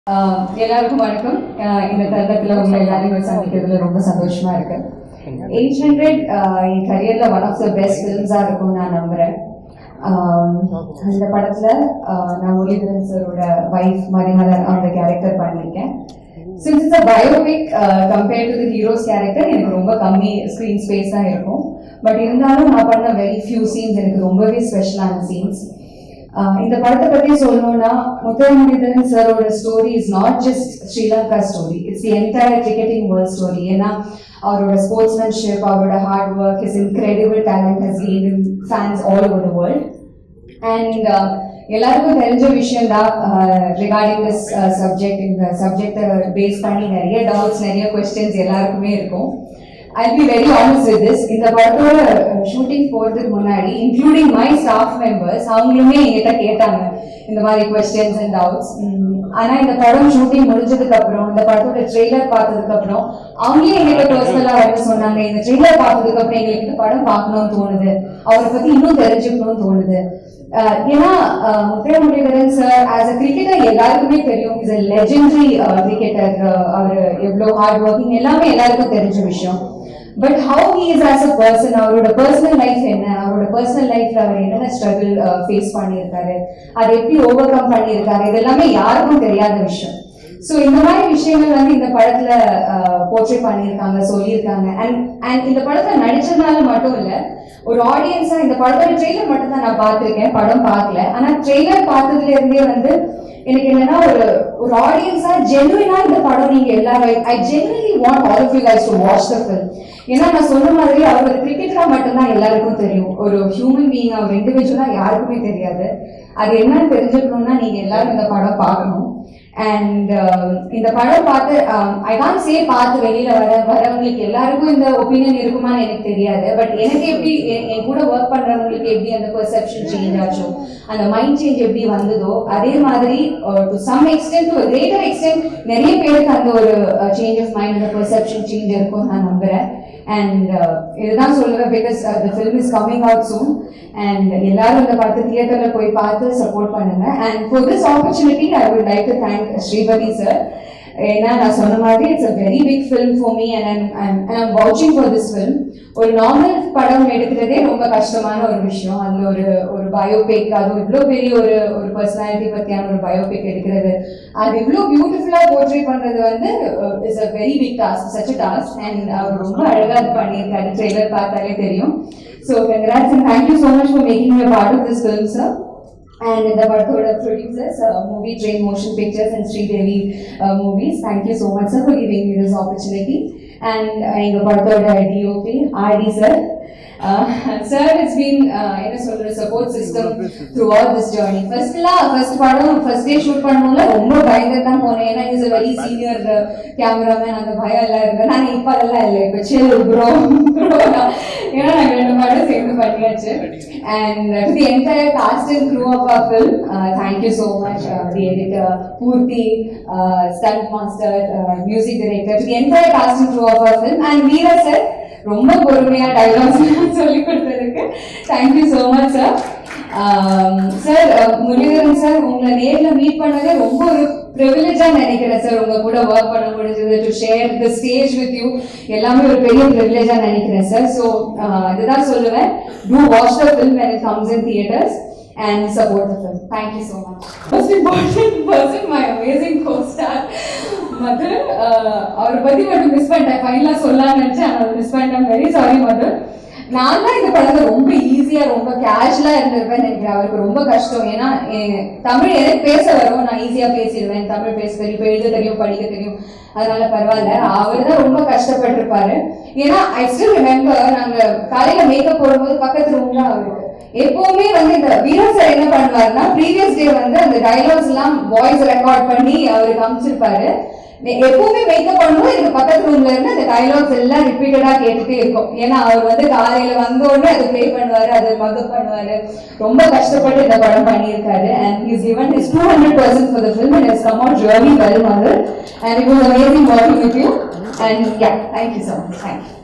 ஆஹ் எல்லாருக்கும் வணக்கம் ஆஹ் இந்த தருணத்துல உங்களை எல்லாரையும் சந்திக்கிறதுல ரொம்ப சந்தோஷமா இருக்கு எயிட் ஹண்ட்ரட் என் கரியர்ல ஒன் ஆஃப் த பெஸ்ட் ஃபிலிம்ஸா இருக்கும்னு நான் நம்புறேன் ஆஹ் அந்த படத்துல ஆஹ் நான் முரளிதரன் சாரோட வைஃப் மணிமலர் அந்த கேரக்டர் பண்ணியிருக்கேன் since it's a biopic compared to the hero's character எனக்கு ரொம்ப கம்மி ஸ்க்ரீன் ஸ்பேஸ் தான் இருக்கும் பட் இருந்தாலும் நான் பண்ண வெரி ஃபியூ சீன்ஸ் எனக்கு ரொம்பவே ஸ்பெஷலான சீன்ஸ் ஆஹ் இந்த படத்தை பத்தி சொல்லணும்னா முத்தரமுனிதன் சாரோட story is not just Sri Lanka story it's the entire cricketing world story ஏன்னா அவரோட ஸ்போர்ட்ஸ்மேன்ஷிப் அவரோட hard work his incredible talent has gain fans all over the world and எல்லாருக்கும் தெரிஞ்ச விஷயம் தான் ரிகார்டிங் திஸ் சப்ஜெக்ட் இந்த சப்ஜெக்டை பேஸ் பண்ணி நிறைய டவுட்ஸ் நிறைய கொஸ்டின்ஸ் எல்லாருக்குமே இருக்கும் I be very honest with this இந்த படத்தோட ஷூட்டிங் போகிறதுக்கு முன்னாடி இன்க்ளூடிங் மை ஸ்டாஃப் மெம்பர்ஸ் அவங்களுமே என்கிட்ட கேட்டாங்க இந்த மாதிரி கொஸ்டின்ஸ் அண்ட் டவுட்ஸ் ஆனா இந்த படம் ஷூட்டிங் முடிஞ்சதுக்கு அப்புறம் இந்த படத்தோட ட்ரெய்லர் பார்த்ததுக்கு அப்புறம் அவங்களே எங்கிட்ட பர்சனலா வந்து சொன்னாங்க இந்த ட்ரெய்லர் பார்த்ததுக்கு அப்புறம் எங்களுக்கு இந்த படம் பார்க்கணும்னு தோணுது அவரை பத்தி இன்னும் தெரிஞ்சுக்கணும்னு தோணுது அஹ் ஏன்னா Muttiah Muralitharan sir as a cricketer எல்லாருக்குமே தெரியும் இஸ் அ லெஜெண்டரி கிரிக்கெட்டர் அவர் எவ்வளோ ஹார்ட் ஒர்க்கிங் எல்லாமே எல்லாருக்கும் தெரிஞ்ச விஷயம் but how he is as a person அவரோட பர்சனல் லைஃப் என்ன அவரோட பர்சனல் லைஃப்ல அவர் என்னென்ன ஸ்ட்ரகிள் ஃபேஸ் பண்ணியிருக்காரு அதை எப்படி ஓவர் கம் பண்ணியிருக்காரு இது எல்லாமே யாருக்கும் தெரியாத விஷயம் ஸோ இந்த மாதிரி விஷயங்கள் வந்து இந்த படத்துல போர்ட்ரே பண்ணியிருக்காங்க சொல்லியிருக்காங்க அண்ட் அண்ட் இந்த படத்துல நடிச்சதுனால மட்டும் இல்ல ஒரு ஆடியன்ஸா இந்த படத்தோட ட்ரெய்லர் மட்டும் தான் நான் பார்த்திருக்கேன் படம் பார்க்கல ஆனா ட்ரெய்லர் பார்த்ததுல இருந்தே வந்து எனக்கு என்னன்னா ஒரு ஒரு ஆடியன்ஸா ஜெனுவினா இந்த படம் நீங்க எல்லாரும் I genuinely want all of you guys to watch the film ஏன்னா நான் சொன்ன மாதிரி அவர் ஒரு கிரிக்கெட்டரா மட்டும்தான் எல்லாருக்கும் தெரியும் ஒரு ஹியூமன் பீயிங் அவர் இண்டிவிஜுவலா யாருக்குமே தெரியாது அது என்னன்னு தெரிஞ்சுக்கணும்னா நீங்க எல்லாரும் இந்த படம் பார்க்கணும் அண்ட் இந்த படம் பார்த்து ஐ கான் சே பார்த்து வெளியில வர வரவங்களுக்கு எல்லாருக்கும் இந்த ஒப்பீனியன் இருக்குமான்னு எனக்கு தெரியாது பட் எனக்கு எப்படி என் என் கூட ஒர்க் பண்றவங்களுக்கு எப்படி அந்த பெர்செப்ஷன் சேஞ்ச் ஆச்சோ அந்த மைண்ட் சேஞ்ச் எப்படி வந்ததோ அதே மாதிரி to some extent to greater extent நிறைய பேருக்கு அந்த ஒரு சேஞ்ச் ஆஃப் மைண்ட் அந்த பெர்செப்ஷன் சேஞ்ச் இருக்கும் நான் நம்புறேன் அண்ட் இதுதான் சொல்லுவேன் because the film is coming out soon and எல்லாரும் இந்த படத்தை தியேட்டர்ல போய் பார்த்து சப்போர்ட் பண்ணுங்க and for this opportunity I would like to thank Sripathi sir ஏன்னா நான் சொன்ன மாதிரி it's a very big film for me and I'm I'm வாட்சிங் ஃபார் திஸ் ஃபிலிம் ஒரு நார்மல் படம் எடுக்கிறதே ரொம்ப கஷ்டமான ஒரு விஷயம் அதில் ஒரு ஒரு பயோபிக் அதுவும் இவ்வளோ பெரிய ஒரு ஒரு பர்சனாலிட்டி பற்றியான ஒரு பயோபிக் எடுக்கிறது அது இவ்வளோ பியூட்டிஃபுல்லாக போர்ட்ரேட் பண்ணுறது வந்து is a very big task such task and அவர் ரொம்ப அழகாக அது பண்ணியிருக்காரு ட்ரெய்லர் பார்த்தாலே தெரியும் so congrats and thank you so much for making you part of this film sir and the Barthoda producers, uh, Movie Train Motion Pictures and Sri Devi uh, Movies. Thank you so much, sir, for giving me this opportunity. And uh, in the Barthoda DOP, RD, sir. Uh, sir, it's been uh, in a sort of support system throughout this journey. First, la, first படம் first day shoot பண்ணும்போது ரொம்ப பயந்து தான் போனேன் ஏன்னா is very senior cameraman அந்த பயம் எல்லாம் இருக்கு நான் இப்போ அதெல்லாம் இல்லை இப்போ சில் ப்ரோ ஏன்னா நாங்கள் ரெண்டு படம் சேர்ந்து பண்ணியாச்சு and to the entire cast and crew of our film thank you so much the editor Poorthi stunt master music director to the entire cast and crew of our film and Veera sir ரொம்ப பொறுமையா dialogues சொல்லி கொடுத்ததுக்கு thank you so much sir sir Muralitharan sir உங்களை நேர்ல meet பண்ணதே ரொம்ப ஒரு ப்ரிவிலேஜா நினைக்கிறேன் சார் உங்க கூட ஒர்க் பண்ண முடிஞ்சது to share the stage with you எல்லாமே ஒரு பெரிய ப்ரிவிலேஜா நினைக்கிறேன் சார் ஸோ இதுதான் சொல்லுவேன் to watch the film when it comes in theaters and support the film. Thank you so much. Most important person, my amazing co-star, mother அவரை பத்தி மட்டும் மிஸ் பண்ணிட்டேன் ஃபைனலா சொல்லலாம்னு நினைச்சேன் அதை மிஸ் பண்ணிட்டேன் வெரி சாரி மதர் நான் தான் இந்த படத்தை ரொம்ப ஈஸியா ரொம்ப கேஷுவலா இருந்திருப்பேன் நினைக்கிறேன் அவருக்கு ரொம்ப கஷ்டம் ஏன்னா எ- தமிழ் எனக்கு பேச வரும் நான் ஈஸியா பேசிடுவேன் தமிழ் பேச தெரியும் இப்ப எழுத தெரியும் படிக்க தெரியும் அதனால பரவாயில்ல அவர் தான் ரொம்ப கஷ்டப்பட்டிருப்பாரு ஏன்னா ஐ ஸ்டில் ரிமெம்பர் நாங்க காலையில மேக்கப் போடும்போது பக்கத்து ரூம்ல அவருக்கு எப்பவுமே வந்து இந்த வீரா சார் என்ன பண்ணுவாருன்னா ப்ரீவியஸ் டே வந்து அந்த டைலாக்ஸ் எல்லாம் வாய்ஸ் ரெக்கார்ட் பண்ணி அவருக்கு அமைச்சிருப்பாரு நெ- எப்பவுமே மேக்கப் பண்ணும்போது எனக்கு பக்கத்து ரூம்ல இருந்து அந்த டைலாக்ஸ் எல்லாம் ரிப்பீட்டடா கேட்டுட்டே இருக்கும் ஏன்னா அவர் வந்து காலையில வந்த உடனே அது ப்ளே பண்ணுவாரு அது மக்கப் பண்ணுவாரு ரொம்ப கஷ்டப்பட்டு இந்த படம் பண்ணியிருக்காரு and he's given his 200% hundred percent for the film and it's come out really well mother and it was amazing working with you and yeah thank you so much thank you